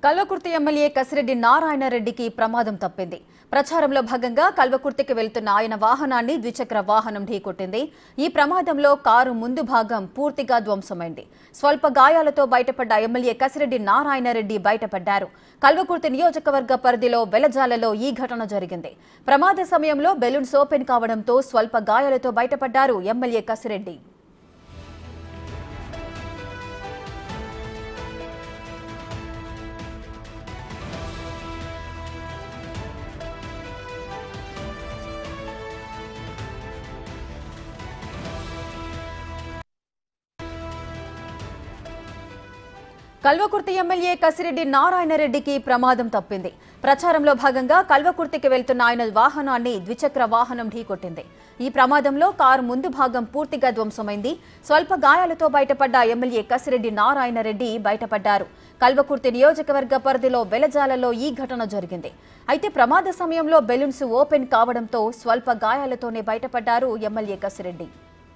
Kalwakurthy MLA Kasireddy నారాయణరెడ్డికి ప్రమాదం తప్పింది ప్రచారంలో భాగంగా కల్వకుర్తికి వెళ్తున్న ఆయన వాహనాన్ని ద్విచక్ర వాహనం ఢీకొట్టింది ఈ ప్రమాదంలో కారు ముందు భాగం పూర్తిగా ధ్వంసమైంది స్వల్ప గాయాలతో బయటపడ్డ ఎమ్మెల్యే కసిరెడ్డి నారాయణరెడ్డి బయటపడ్డారు కల్వకుర్తి నియోజకవర్గ పరిధిలో వెలజాలలో ఈ ఘటన జరిగింది ప్రమాద సమయంలో బెలూన్స్ ఓపెన్ కావడంతో స్వల్ప గాయాలతో బయటపడ్డారు ఎమ్మెల్యే కసిరెడ్డి కల్వకుర్తి ఎమ్మెల్యే కసిరెడ్డి నారాయణరెడ్డికి ప్రమాదం తప్పింది ప్రచారంలో భాగంగా కల్వకుర్తికి వెళ్తున్న ఆయన వాహనాన్ని ద్విచక్ర వాహనం ఢీకొట్టింది ఈ ప్రమాదంలో కారు ముందు భాగం పూర్తిగా ధ్వంసమైంది స్వల్ప గాయాలతో బయటపడ్డ ఎమ్మెల్యే కసిరెడ్డి నారాయణరెడ్డి బయటపడ్డారు కల్వకుర్తి నియోజకవర్గ పరిధిలో వెలజాలలో ఈ ఘటన జరిగింది అయితే ప్రమాద సమయంలో బెలూన్స్ ఓపెన్ కావడంతో స్వల్ప గాయాలతోనే బయటపడ్డారు ఎమ్మెల్యే కసిరెడ్డి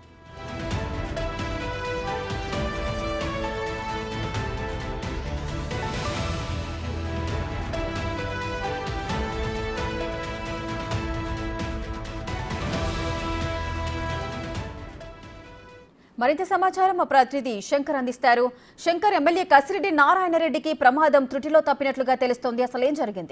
మరింత సమాచారం మా ప్రతినిధి శంకర్ అందిస్తారు శంకర్ ఎమ్మెల్యే కసిరెడ్డి నారాయణరెడ్డికి ప్రమాదం త్రుటిలో తప్పినట్లుగా తెలుస్తోంది అసలు ఏం జరిగింది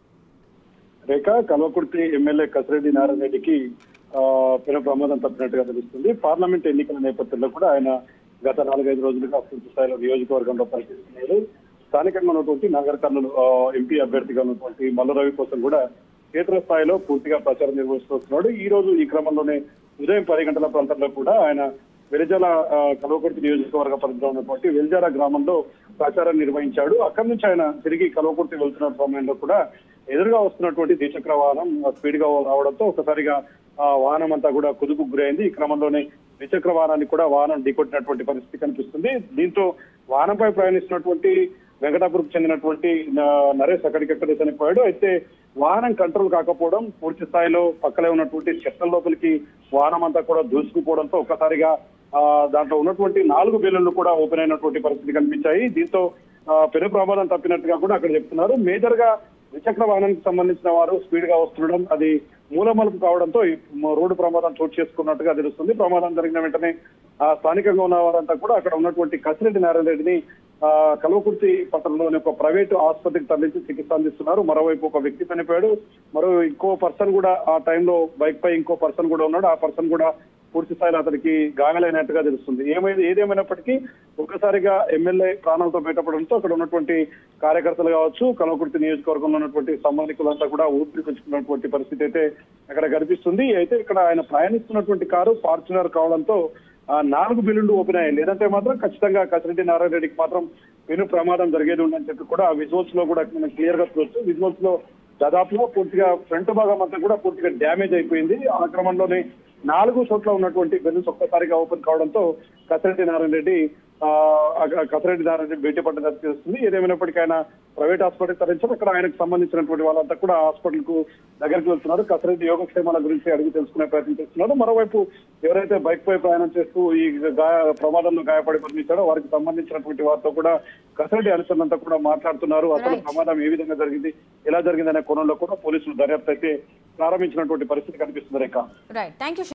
రేఖ కల్వకుర్తి ఎమ్మెల్యే కసిరెడ్డి నారాయణ రెడ్డికి ఆ, పెను ప్రమాదం తప్పినట్టుగా తెలుస్తుంది పార్లమెంట్ ఎన్నికల నేపథ్యంలో కూడా ఆయన గత నాలుగైదు రోజులుగా పూర్తి స్థాయిలో నియోజకవర్గంలో పనిచేస్తున్నారు స్థానికంగా ఉన్నటువంటి నగర కర్నూలు ఆ, ఎంపీ అభ్యర్థిగా ఉన్నటువంటి మల్లరవి కోసం కూడా క్షేత్రస్థాయిలో పూర్తిగా ప్రచారం నిర్వహిస్తున్నాడు ఈ రోజు ఈ క్రమంలోనే ఉదయం పది గంటల ప్రాంతంలో కూడా ఆయన వెలిజాల ఆ, కల్వకుర్తి నియోజకవర్గ పరిధిలో ఉన్నటువంటి వెలిజాల గ్రామంలో ప్రచారం నిర్వహించాడు అక్కడి నుంచి ఆయన తిరిగి కల్వకుర్తి వెళ్తున్న సమయంలో కూడా ఎదురుగా వస్తున్నటువంటి ద్విచక్ర వాహనం స్పీడ్ గా రావడంతో ఒకసారిగా ఆ వాహనం అంతా కూడా కుదుపు గురైంది ఈ క్రమంలోనే ద్విచక్ర వాహనాన్ని కూడా వాహనం ఢీకొట్టినటువంటి పరిస్థితి కనిపిస్తుంది దీంతో వాహనంపై ప్రయాణిస్తున్నటువంటి వెంకటాపురకు చెందినటువంటి న- నరేష్ అక్కడికక్కడే చనిపోయాడు అయితే వాహనం కంట్రోల్ కాకపోవడం పూర్తి స్థాయిలో పక్కనే ఉన్నటువంటి చెట్ల లోపలికి వాహనం అంతా కూడా దూసుకుపోవడంతో ఒక్కసారిగా ఆ దాంట్లో ఉన్నటువంటి నాలుగు బెలూన్లు కూడా ఓపెన్ అయినటువంటి పరిస్థితి కనిపించాయి దీంతో ఆ, పెను ప్రమాదం తప్పినట్టుగా కూడా అక్కడ చెప్తున్నారు మేజర్ గా ద్విచక్ర వాహనానికి సంబంధించిన వారు స్పీడ్ గా వస్తుండడం అది మూలమలుపు కావడంతో ఈ మ- రోడ్డు ప్రమాదం చోటు చేసుకున్నట్టుగా తెలుస్తుంది ప్రమాదం జరిగిన వెంటనే ఆ స్థానికంగా ఉన్న వారంతా కూడా అక్కడ ఉన్నటువంటి కసిరెడ్డి నారాయణ రెడ్డిని ఆ కల్వకుర్తి పట్టణంలోని ఒక ప్రైవేటు ఆసుపత్రికి తరలించి చికిత్స అందిస్తున్నారు మరోవైపు ఒక వ్యక్తి చనిపోయాడు మరో ఇంకో పర్సన్ కూడా ఆ టైంలో బైక్ పై ఇంకో పర్సన్ కూడా ఉన్నాడు ఆ పర్సన్ కూడా పూర్తి స్థాయిలో అతనికి గాయాలైనట్టుగా తెలుస్తుంది ఏమైంది ఏదేమైనప్పటికీ ఒక్కసారిగా ఎమ్మెల్యే ప్రాణాలతో బయటపడడంతో అక్కడ ఉన్నటువంటి కార్యకర్తలు కావచ్చు కలవకుర్తి నియోజకవర్గంలో ఉన్నటువంటి సంబంధికులంతా కూడా ఊపిరి పీల్చుకున్నటువంటి పరిస్థితి అయితే అక్కడ కనిపిస్తుంది అయితే ఇక్కడ ఆయన ప్రయాణిస్తున్నటువంటి కారు ఫార్చునర్ కావడంతో ఆ నాలుగు బిల్లులు ఓపెన్ అయ్యాయి లేదంటే మాత్రం ఖచ్చితంగా కసిరెడ్డి నారాయణ రెడ్డికి మాత్రం పెను ప్రమాదం జరిగేది ఉందని చెప్పి కూడా విజువల్స్ లో కూడా మనం క్లియర్ గా చూడొచ్చు విజువల్స్ లో దాదాపుగా పూర్తిగా ఫ్రంట్ భాగం అంతా కూడా పూర్తిగా డ్యామేజ్ అయిపోయింది ఆ క్రమంలోనే నాలుగు చోట్ల ఉన్నటువంటి బెలూన్స్ ఒక్కసారిగా ఓపెన్ కావడంతో కసిరెడ్డి నారాయణ రెడ్డి ఆ అక్కడ కసిరెడ్డి నారాయణ రెడ్డి బయటపడ్డదని తెలుస్తుంది ఏదేమైనప్పటికీ ఆయన ప్రైవేట్ హాస్పిటల్ తరలించారు అక్కడ ఆయనకు సంబంధించినటువంటి వాళ్ళంతా కూడా హాస్పిటల్ కు దగ్గరికి వెళ్తున్నారు కసిరెడ్డి యోగక్షేమాల గురించి అడిగి తెలుసుకునే ప్రయత్నం చేస్తున్నారు మరోవైపు ఎవరైతే బైక్ పై ప్రయాణం చేస్తూ ఈ గాయ ప్రమాదంలో గాయపడి మరణించారో వారికి సంబంధించినటువంటి వారితో కూడా కసిరెడ్డి అనుచరులంతా కూడా మాట్లాడుతున్నారు అసలు Right. ప్రమాదం ఏ విధంగా జరిగింది ఎలా జరిగిందనే కోణంలో కూడా పోలీసులు దర్యాప్తు అయితే ప్రారంభించినటువంటి పరిస్థితి కనిపిస్తుంది రేఖ రైట్ థ్యాంక్ యూ